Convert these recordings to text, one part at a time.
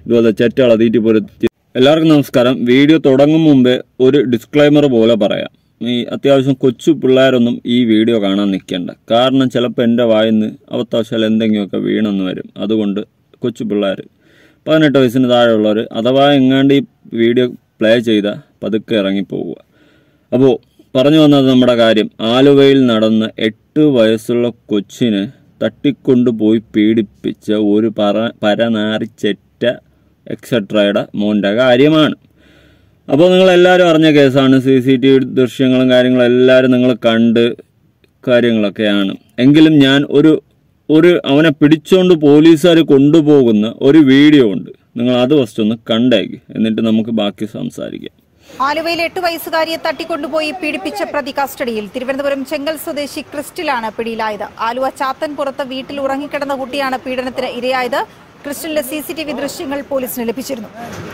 ഇതുപോലെ ചെറ്റകളെ തീറ്റിപ്പൊരുത്തി എല്ലാവർക്കും നമസ്കാരം വീഡിയോ തുടങ്ങും മുമ്പേ ഒരു ഡിസ്ക്ലൈമർ പോലെ പറയാം ഈ അത്യാവശ്യം കൊച്ചു പിള്ളേരൊന്നും ഈ വീഡിയോ കാണാൻ നിൽക്കേണ്ട കാരണം ചിലപ്പോൾ എൻ്റെ വായിന്ന് അവത്താവശാൽ എന്തെങ്കിലുമൊക്കെ വീണെന്ന് വരും അതുകൊണ്ട് കൊച്ചു പിള്ളേർ പതിനെട്ട് വയസ്സിന് താഴെയുള്ളവർ അഥവാ എങ്ങാണ്ട് ഈ വീഡിയോ പ്ലേ ചെയ്ത പതുക്കെ ഇറങ്ങിപ്പോവുക അപ്പോൾ പറഞ്ഞു വന്നത് നമ്മുടെ കാര്യം ആലുവയിൽ നടന്ന എട്ട് വയസ്സുള്ള കൊച്ചിനെ തട്ടിക്കൊണ്ടുപോയി പീഡിപ്പിച്ച ഒരു പറ പരനാറിച്ചെറ്റ എക്സെട്രയുടെ മോൻ്റെ കാര്യമാണ് അപ്പോൾ നിങ്ങൾ എല്ലാവരും അറിഞ്ഞ കേസാണ് സി സി ടി വി ദൃശ്യങ്ങളും കാര്യങ്ങളും എല്ലാവരും നിങ്ങൾ കണ്ട് കാര്യങ്ങളൊക്കെയാണ് എങ്കിലും ഞാൻ ഒരു ഒരു അവനെ പിടിച്ചുകൊണ്ട് പോലീസുകാർ കൊണ്ടുപോകുന്ന ഒരു വീഡിയോ ഉണ്ട് നിങ്ങൾ അത് ഫസ്റ്റ് ഒന്ന് കണ്ടേക്ക് എന്നിട്ട് നമുക്ക് ബാക്കി സംസാരിക്കാം ആലുവയിൽ എട്ട് വയസ്സുകാരിയെ തട്ടിക്കൊണ്ടുപോയി പീഡിപ്പിച്ച പ്രതി കസ്റ്റഡിയിൽ തിരുവനന്തപുരം ചെങ്കൽ സ്വദേശി ക്രിസ്റ്റിലാണ് പിടിയിലായത് ആലുവ ചാത്തൻപുറത്ത് വീട്ടിൽ ഉറങ്ങിക്കിടന്ന കുട്ടിയാണ് പീഡനത്തിന് ഇരയായത് ക്രിസ്റ്റിന്റെ സി സി ടി വി ദൃശ്യങ്ങൾ പോലീസിന് ലഭിച്ചിരുന്നു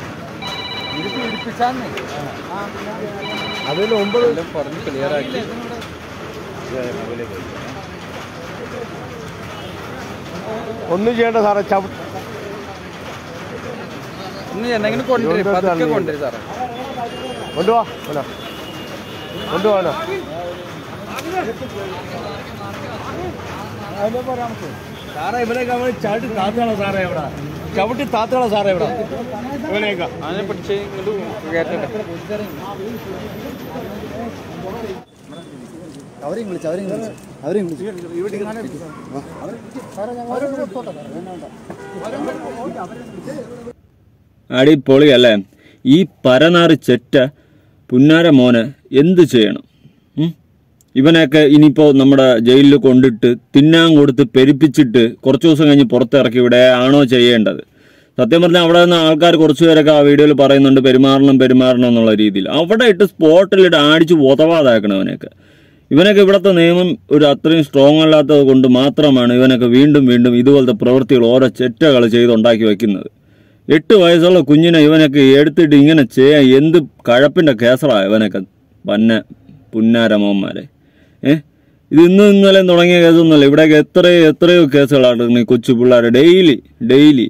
അതിൽ ഒമ്പത് ഒന്നും ചെയ്യേണ്ട സാറേ ചവ ഇന്ന് എന്തെങ്കിലും കൊണ്ടുവരും പതുക്കെ കൊണ്ടുവരും സാറേ കൊണ്ടുപോവാ അവനോ കൊണ്ടുപോവാനോ സാറേ ഇവനൊക്കെ അവൻ ചവിട്ടി താത്തണോ സാറേ ഇവിടെ ചവിട്ടി താത്തണോ സാറേ ഇവിടെ ഇവനെയൊക്കെ അതിനെ പിടിച്ച് ഇങ്ങോട്ട് കയറ്റട്ടെ അവരെയും വിളിച്ചു അവരെയും വിളിച്ചു അവരെയും വിളിച്ചു അടിപൊളി അല്ലേ ഈ പരനാറ് ചെറ്റ പുന്നാര മോനെ എന്ത് ചെയ്യണം ഉം? ഇവനെയൊക്കെ ഇനിയിപ്പോൾ നമ്മുടെ ജയിലിൽ കൊണ്ടിട്ട് തിന്നാൻ കൊടുത്ത് പെരുപ്പിച്ചിട്ട് കുറച്ച് ദിവസം കഴിഞ്ഞ് പുറത്തിറക്കി ഇവിടെ ആണോ ചെയ്യേണ്ടത് സത്യം പറഞ്ഞാൽ അവിടെ നിന്ന് ആൾക്കാർ കുറച്ച് പേരൊക്കെ ആ വീഡിയോയിൽ പറയുന്നുണ്ട് പെരുമാറണം പെരുമാറണം എന്നുള്ള രീതിയിൽ അവിടെ ഇട്ട് സ്പോട്ടിലിട്ട് അടിച്ച് ഉതവാതാക്കണം ഇവനെയൊക്കെ ഇവനൊക്കെ ഇവിടുത്തെ നിയമം ഒരു അത്രയും സ്ട്രോങ് അല്ലാത്തത് കൊണ്ട് മാത്രമാണ് ഇവനൊക്കെ വീണ്ടും വീണ്ടും ഇതുപോലത്തെ പ്രവൃത്തികൾ ഓരോ ചെറ്റകൾ ചെയ്തുണ്ടാക്കി വെക്കുന്നത് എട്ട് വയസ്സുള്ള കുഞ്ഞിനെ ഇവനൊക്കെ എടുത്തിട്ട് ഇങ്ങനെ ചെയ്യാൻ എന്ത് കഴപ്പിൻ്റെ കേസറാണ് ഇവനൊക്കെ പന്ന പുന്നാരമ്മമാരെ ഏ ഇത് ഇന്നും ഇന്നലെയും തുടങ്ങിയ കേസൊന്നുമല്ല ഇവിടെയൊക്കെ എത്രയോ എത്രയോ കേസുകളാണ് ഈ കൊച്ചു പിള്ളേർ ഡെയിലി ഡെയിലി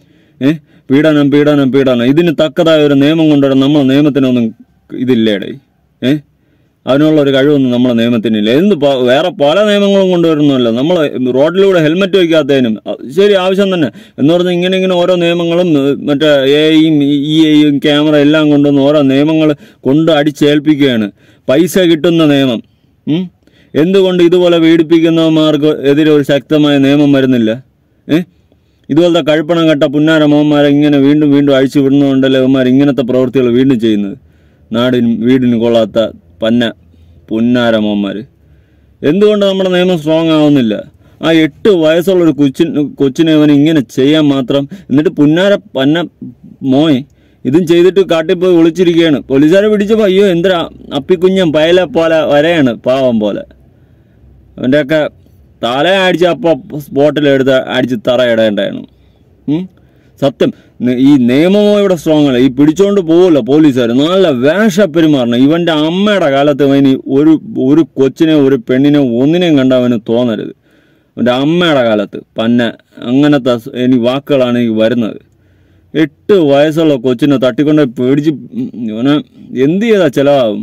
ഏ പീഡനം പീഡനം പീഡനം ഇതിന് തക്കതായ ഒരു നിയമം കൊണ്ടുവരാൻ നമ്മളെ നിയമത്തിനൊന്നും ഇതില്ലേടേ ഏ അതിനുള്ള ഒരു കഴിവൊന്നും നമ്മളെ നിയമത്തിനില്ല എന്ത് പ- വേറെ പല നിയമങ്ങളും കൊണ്ടുവരുന്നല്ലോ നമ്മൾ റോഡിലൂടെ ഹെൽമെറ്റ് വയ്ക്കാത്തതിനും അ, ശരി ആവശ്യം തന്നെ എന്ന് പറഞ്ഞാൽ ഇങ്ങനെ ഇങ്ങനെ ഓരോ നിയമങ്ങളും ഏ, മറ്റേ എയും ഇ എയും ക്യാമറ എല്ലാം കൊണ്ടുവന്ന് ഓരോ നിയമങ്ങൾ കൊണ്ട് അടിച്ചേൽപ്പിക്കുകയാണ് പൈസ കിട്ടുന്ന നിയമം ഉം? എന്തുകൊണ്ട് ഇതുപോലെ പീഡിപ്പിക്കുന്നവന്മാർക്ക് എതിരെ ഒരു ശക്തമായ നിയമം വരുന്നില്ല ഏ ഇതുപോലത്തെ കഴുപ്പണം കെട്ട പുന്നാര മോന്മാരെ ഇങ്ങനെ വീണ്ടും വീണ്ടും അഴിച്ചു വിടുന്നതുകൊണ്ടല്ലേ അവന്മാർ ഇങ്ങനത്തെ പ്രവൃത്തികൾ വീണ്ടും ചെയ്യുന്നത് നാടിനും വീടിനും കൊള്ളാത്ത പന്ന പുന്നാര മോന്മാർ എന്തുകൊണ്ട് നമ്മുടെ നിയമം സ്ട്രോങ് ആവുന്നില്ല ആ എട്ട് വയസ്സുള്ള ഒരു കൊച്ചിന് കൊച്ചിനെ അവൻ ഇങ്ങനെ ചെയ്യാൻ മാത്രം എന്നിട്ട് പുന്നാര പന്ന മോയ് ഇതും ചെയ്തിട്ട് കാട്ടിൽ പോയി ഒളിച്ചിരിക്കുകയാണ് പോലീസുകാരെ പിടിച്ചപ്പോൾ അയ്യോ എന്തിനാ അപ്പിക്കുഞ്ഞം പയലെ പോലെ വരെയാണ് പാവം പോലെ അവൻ്റെയൊക്കെ തല അടിച്ച് അപ്പോൾ സ്പോട്ടിലെടുത്ത് അടിച്ച് തറയിടേണ്ടതാണ് ഉം? സത്യം ന- ഈ നിയമമോ ഇവിടെ സ്ട്രോങ് അല്ല ഈ പിടിച്ചോണ്ട് പോവല്ലോ പോലീസുകാർ നല്ല വേഷ പെരുമാറണം ഇവന്റെ അമ്മയുടെ കാലത്ത് അവന് ഒരു ഒരു കൊച്ചിനെ ഒരു പെണ്ണിനെ ഒന്നിനെയും കണ്ട അവന് തോന്നരുത് അവൻ്റെ അമ്മയുടെ കാലത്ത് പന്ന അങ്ങനത്തെ സ് ഇനി വാക്കുകളാണ് ഈ വരുന്നത് എട്ട് വയസ്സുള്ള കൊച്ചിനെ തട്ടിക്കൊണ്ട് പേടിച്ച് ഉം ഇവനെ എന്ത് ചെയ്താൽ ചിലവാകും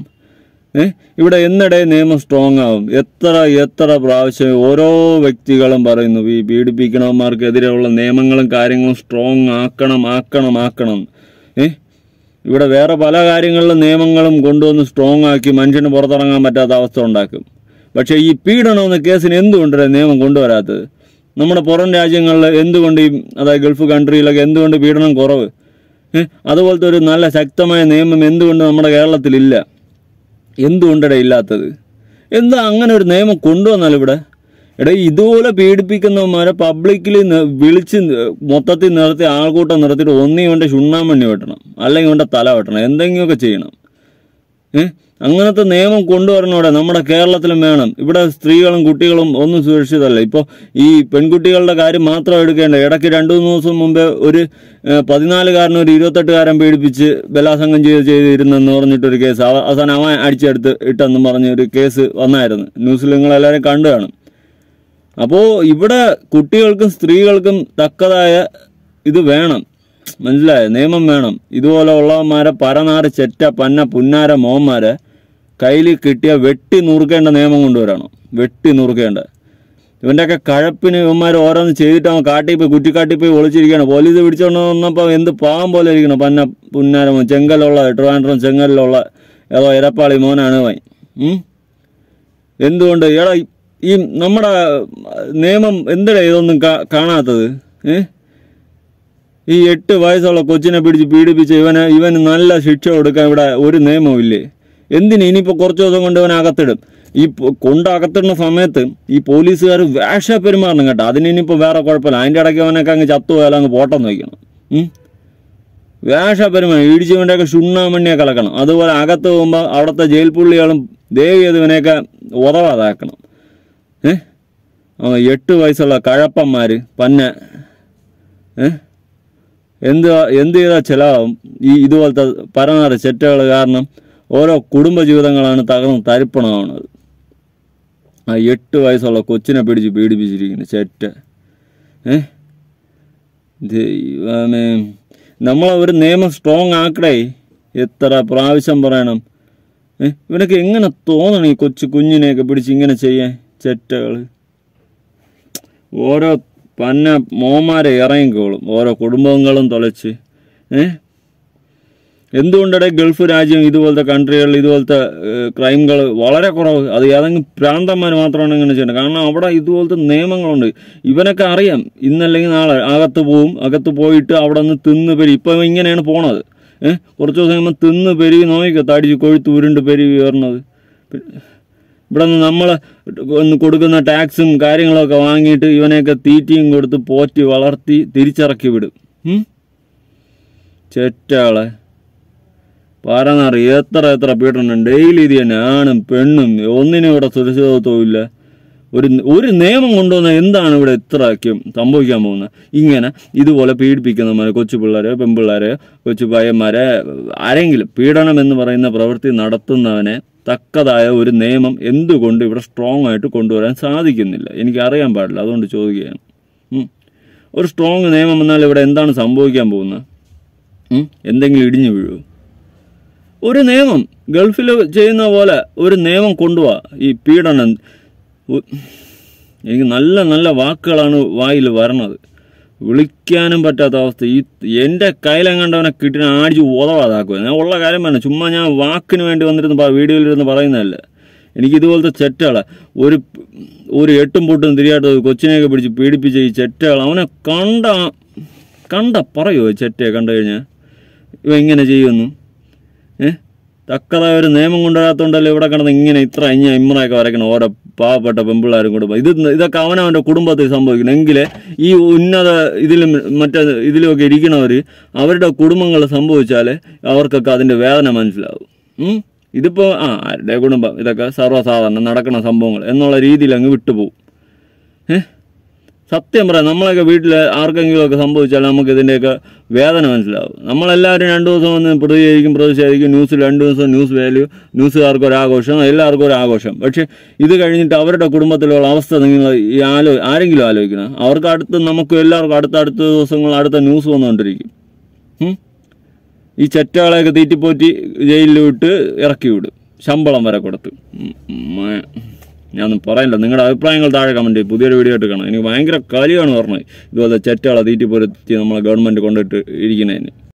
ഏ ഇവിടെ എന്നിടെ നിയമം സ്ട്രോങ് ആവും എത്ര എത്ര പ്രാവശ്യം ഓരോ വ്യക്തികളും പറയുന്നു ഈ പീഡിപ്പിക്കണവന്മാർക്കെതിരെയുള്ള നിയമങ്ങളും കാര്യങ്ങളും സ്ട്രോങ് ആക്കണം ആക്കണം ആക്കണം ഏ ഇവിടെ വേറെ പല കാര്യങ്ങളിലും നിയമങ്ങളും കൊണ്ടുവന്ന് സ്ട്രോങ് ആക്കി മനുഷ്യന് പുറത്തിറങ്ങാൻ പറ്റാത്ത അവസ്ഥ ഉണ്ടാക്കും പക്ഷേ ഈ പീഡനം എന്ന കേസിന് എന്തുകൊണ്ടാണ് നിയമം കൊണ്ടുവരാത്തത് നമ്മുടെ പുറം രാജ്യങ്ങളിൽ എന്തുകൊണ്ട് ഈ അതായത് ഗൾഫ് കൺട്രിയിലൊക്കെ എന്തുകൊണ്ട് പീഡനം കുറവ് ഏ അതുപോലത്തെ ഒരു നല്ല ശക്തമായ നിയമം എന്തുകൊണ്ട് നമ്മുടെ കേരളത്തിലില്ല എന്തുകൊണ്ടടേ ഇല്ലാത്തത് എന്താ അങ്ങനെ ഒരു നിയമം കൊണ്ടുവന്നാൽ ഇവിടെ എടാ ഇതുപോലെ പീഡിപ്പിക്കുന്നവന്മാരെ പബ്ലിക്കിൽ വിളിച്ച് ന- മൊത്തത്തിൽ നിർത്തി ആൾക്കൂട്ടം നിർത്തിയിട്ട് ഒന്നീ കൊണ്ട് ചുണ്ണാമണ്ണി വെട്ടണം അല്ലെങ്കിൽ കൊണ്ട് തല വെട്ടണം എന്തെങ്കിലുമൊക്കെ ചെയ്യണം ഏ അങ്ങനത്തെ നിയമം കൊണ്ടുവരണോടെ നമ്മുടെ കേരളത്തിലും വേണം ഇവിടെ സ്ത്രീകളും കുട്ടികളും ഒന്നും സുരക്ഷിതല്ല ഇപ്പോൾ ഈ പെൺകുട്ടികളുടെ കാര്യം മാത്രം എടുക്കേണ്ട ഇടയ്ക്ക് രണ്ടു മൂന്ന് ദിവസം മുമ്പേ ഒരു ഏ, പതിനാലുകാരൻ ഒരു ഇരുപത്തെട്ടുകാരൻ പീഡിപ്പിച്ച് ബലാസംഗം ചെയ്ത് ചെയ്തിരുന്നെന്ന് പറഞ്ഞിട്ടൊരു കേസ് അവ- അവസാനം അവൻ അടിച്ചെടുത്ത് ഇട്ടെന്നും പറഞ്ഞ് ഒരു കേസ് വന്നായിരുന്നു ന്യൂസിൽ നിങ്ങളെല്ലാവരും കണ്ടു കാണും അപ്പോൾ ഇവിടെ കുട്ടികൾക്കും സ്ത്രീകൾക്കും തക്കതായ ഇത് വേണം മനസ്സിലായോ നിയമം വേണം ഇതുപോലെ ഉള്ളവന്മാരെ പരനാറ് ചെറ്റ പന്ന പുന്നാര മോന്മാരെ കയ്യിൽ കിട്ടിയ വെട്ടി നുറുക്കേണ്ട നിയമം കൊണ്ടുവരണം വെട്ടി നുറുക്കേണ്ട ഇവൻ്റെയൊക്കെ കഴപ്പിന് ഇവന്മാർ ഓരോന്ന് ചെയ്തിട്ട് അവൻ കാട്ടിൽ പോയി കുറ്റിക്കാട്ടിൽ പോയി ഒളിച്ചിരിക്കുകയാണ് പോലീസ് പിടിച്ചോണ്ട് വന്നപ്പോൾ എന്ത് പാവം പോലെ ഇരിക്കണം പന്ന പുന്നാര മോൻ ചെങ്കലുള്ള ട്രിവാൻഡ്രം ചെങ്കലിലുള്ള ഏതോ ഇരപ്പാളി മോനാണ് അവൻ ഉം? എന്തുകൊണ്ട് എടാ ഈ നമ്മുടെ നിയമം എന്തിനാ ഇതൊന്നും കാ- കാണാത്തത് ഏ ഈ എട്ട് വയസ്സുള്ള കൊച്ചിനെ പിടിച്ച് പീഡിപ്പിച്ച് ഇവന് ഇവന് നല്ല ശിക്ഷ കൊടുക്കാൻ ഇവിടെ ഒരു നിയമമില്ലേ എന്തിന് ഇനിയിപ്പോൾ കുറച്ച് ദിവസം കൊണ്ട് ഇവൻ അകത്തിടും ഈ പൊ- കൊണ്ട് അകത്തിടുന്ന സമയത്ത് ഈ പോലീസുകാർ വേഷ പെരുമാറണം കേട്ടോ അതിന് ഇനിയിപ്പോൾ വേറെ കുഴപ്പമില്ല അതിൻ്റെ ഇടയ്ക്ക് അവനൊക്കെ അങ്ങ് ചത്തുപോയാലും അങ്ങ് പോട്ടെന്ന് വയ്ക്കണം ഉം? വേഷ പെരുമാറണം ഇടിച്ചവൻ്റെയൊക്കെ ചുണ്ണാമണ്ണിയെ കലക്കണം അതുപോലെ അകത്ത് പോകുമ്പോൾ അവിടുത്തെ ജയിൽ പുള്ളികളും ദേവി അതിവനെയൊക്കെ ഉറവാതാക്കണം ഏ അവൻ എട്ട് വയസ്സുള്ള കഴപ്പന്മാർ പന്ന ഏ എന്ത് എന്ത് ചെയ്താൽ ചിലവാകും ഈ ഇതുപോലത്തെ പരനാറ് ചെറ്റകൾ കാരണം ഓരോ കുടുംബജീവിതങ്ങളാണ് തകർന്ന് തരിപ്പണമാവുന്നത് ആ എട്ട് വയസ്സുള്ള കൊച്ചിനെ പിടിച്ച് പീഡിപ്പിച്ചിരിക്കുന്നു ചെറ്റ ഏ ദൈവമേ നമ്മളെ ഒരു നിയമം സ്ട്രോങ് ആക്കടേ എത്ര പ്രാവശ്യം പറയണം ഏ ഇവനൊക്കെ എങ്ങനെ തോന്നണം ഈ കൊച്ചു കുഞ്ഞിനെയൊക്കെ പിടിച്ച് ഇങ്ങനെ ചെയ്യാൻ ചെറ്റകൾ ഓരോ പന്ന മോമാരെ ഇറങ്ങിക്കോളും ഓരോ കുടുംബങ്ങളും തുളച്ച് ഏ എന്തുകൊണ്ടടെ ഗൾഫ് രാജ്യം ഇതുപോലത്തെ കൺട്രികളിൽ ഇതുപോലത്തെ ക്രൈമുകൾ വളരെ കുറവ് അത് ഏതെങ്കിലും പ്രാന്തന്മാർ മാത്രമാണ് ഇങ്ങനെ ചെയ്യുന്നത് കാരണം അവിടെ ഇതുപോലത്തെ നിയമങ്ങളുണ്ട് ഇവനൊക്കെ അറിയാം ഇന്നല്ലെങ്കിൽ നാളെ അകത്ത് പോവും അകത്ത് പോയിട്ട് അവിടെ നിന്ന് തിന്ന് പെരി ഇപ്പം ഇങ്ങനെയാണ് പോണത് ഏഹ് കുറച്ച് ദിവസം കഴിയുമ്പോൾ തിന്ന് പെരുകി നോക്കിക്കോ തടിച്ച് കൊഴുത്ത് ഉരുണ്ട് പെരുകി കയറുന്നത് ഇവിടെ നിന്ന് നമ്മൾ ഒന്ന് കൊടുക്കുന്ന ടാക്സും കാര്യങ്ങളൊക്കെ വാങ്ങിയിട്ട് ഇവനെയൊക്കെ തീറ്റിയും കൊടുത്ത് പോറ്റി വളർത്തി തിരിച്ചിറക്കി വിടും ഉം? ചെറ്റാളെ പാരനാറി എത്ര എത്ര പീഡനം ഡെയിലി ഇത് തന്നെ ആണും പെണ്ണും ഒന്നിനും ഇവിടെ സുരക്ഷിതത്വവും ഇല്ല ഒരു ഒരു നിയമം കൊണ്ടുവന്ന എന്താണ് ഇവിടെ ഇത്രയ്ക്കും സംഭവിക്കാൻ പോകുന്നത് ഇങ്ങനെ ഇതുപോലെ പീഡിപ്പിക്കുന്നവരെ കൊച്ചു പിള്ളേരെ പെൺപിള്ളേരെ കൊച്ചു പയ്യന്മാരെ ആരെങ്കിലും പീഡനം എന്ന് പറയുന്ന പ്രവൃത്തി നടത്തുന്നവനെ തക്കതായ ഒരു നിയമം എന്തുകൊണ്ട് ഇവിടെ സ്ട്രോങ് ആയിട്ട് കൊണ്ടുവരാൻ സാധിക്കുന്നില്ല എനിക്ക് അറിയാൻ പാടില്ല അതുകൊണ്ട് ചോദിക്കുകയാണ് ഉം. ഒരു സ്ട്രോങ് നിയമം വന്നാൽ ഇവിടെ എന്താണ് സംഭവിക്കാൻ പോകുന്നത് ഉം? എന്തെങ്കിലും ഇടിഞ്ഞു വീഴുമോ ഒരു നിയമം ഗൾഫിൽ ചെയ്യുന്ന പോലെ ഒരു നിയമം കൊണ്ടുപോവാ ഈ പീഡനം ഉ- എനിക്ക് നല്ല നല്ല വാക്കുകളാണ് വായിൽ വരണത് വിളിക്കാനും പറ്റാത്ത അവസ്ഥ ഈ എൻ്റെ കയ്യിലെങ്ങാണ്ടവനെ കിട്ടിന ആടിച്ച് ഉതവാതാക്കുക ഞാൻ ഉള്ള കാര്യം പറഞ്ഞു ചുമ്മാ ഞാൻ വാക്കിന് വേണ്ടി വന്നിരുന്ന് പ- വീഡിയോയിലിരുന്ന് പറയുന്നതല്ല എനിക്ക് ഇതുപോലത്തെ ചെറ്റകളെ ഒരു ഒരു എട്ടും പൊട്ടും തിരിയാട്ട് കൊച്ചിനെയൊക്കെ പിടിച്ച് പീഡിപ്പിച്ച ഈ ചെറ്റകൾ അവനെ കണ്ട കണ്ട പറയുമോ ചെറ്റയെ കണ്ടു കഴിഞ്ഞാൽ ഇവ ഇങ്ങനെ ചെയ്യുമെന്ന് ഏ തക്കതായ ഒരു നിയമം കൊണ്ടുവരാത്തോണ്ടല്ലോ ഇവിടെ കിടന്ന് ഇങ്ങനെ ഇത്ര ഇഞ്ഞ ഇമ്മറയൊക്കെ വരയ്ക്കണം ഓരോ പാവപ്പെട്ട പെമ്പിള്ളാരും കുടുംബം ഇത് ഇതൊക്കെ അവനവൻ്റെ കുടുംബത്തിൽ സംഭവിക്കണം എങ്കിലേ ഈ ഉന്നത ഇതിലും മറ്റേ ഇതിലുമൊക്കെ ഇരിക്കണവർ അവരുടെ കുടുംബങ്ങൾ സംഭവിച്ചാൽ അവർക്കൊക്കെ അതിൻ്റെ വേദന മനസ്സിലാവും ഉം? ഇതിപ്പോൾ ആ ആരുടെ കുടുംബം ഇതൊക്കെ സർവ്വസാധാരണ നടക്കുന്ന സംഭവങ്ങൾ എന്നുള്ള രീതിയിൽ അങ്ങ് വിട്ടുപോകും ഏഹ് സത്യം പറയാം നമ്മളൊക്കെ വീട്ടിൽ ആർക്കെങ്കിലുമൊക്കെ സംഭവിച്ചാൽ നമുക്ക് ഇതിൻ്റെയൊക്കെ വേദന മനസ്സിലാവും നമ്മളെല്ലാവരും രണ്ട് ദിവസം വന്ന് പ്രതികരിക്കും പ്രതിഷേധിക്കും ന്യൂസ് രണ്ട് ദിവസം ന്യൂസ് വാല്യൂ ന്യൂസുകാർക്ക് ഒരു ആഘോഷം എല്ലാവർക്കും ഒരു ആഘോഷം പക്ഷേ ഇത് കഴിഞ്ഞിട്ട് അവരുടെ കുടുംബത്തിലുള്ള അവസ്ഥ നിങ്ങൾ ഈ ആലോ ആരെങ്കിലും ആലോചിക്കണം അവർക്ക് അടുത്ത് നമുക്ക് എല്ലാവർക്കും അടുത്ത അടുത്ത ദിവസങ്ങൾ അടുത്ത ന്യൂസ് വന്നുകൊണ്ടിരിക്കും ഉം? ഈ ചെറ്റകളെയൊക്കെ തീറ്റിപ്പോറ്റി ജയിലിൽ വിട്ട് ഇറക്കി വിടും ശമ്പളം വരെ കൊടുത്ത് ഉം, ഉം, ഞാനൊന്നും പറയില്ല നിങ്ങളുടെ അഭിപ്രായങ്ങൾ താഴെ കമൻറ്റ് ചെയ്യും പുതിയൊരു വീഡിയോ ഇട്ട് കാണാം എനിക്ക് ഭയങ്കര കാര്യമാണ് പറഞ്ഞത് ഇതുപോലെ ചെറ്റകളെ തീറ്റിപ്പൊരുത്തി നമ്മളെ ഗവൺമെൻറ് കൊണ്ടിട്ട് ഇരിക്കുന്നതിന്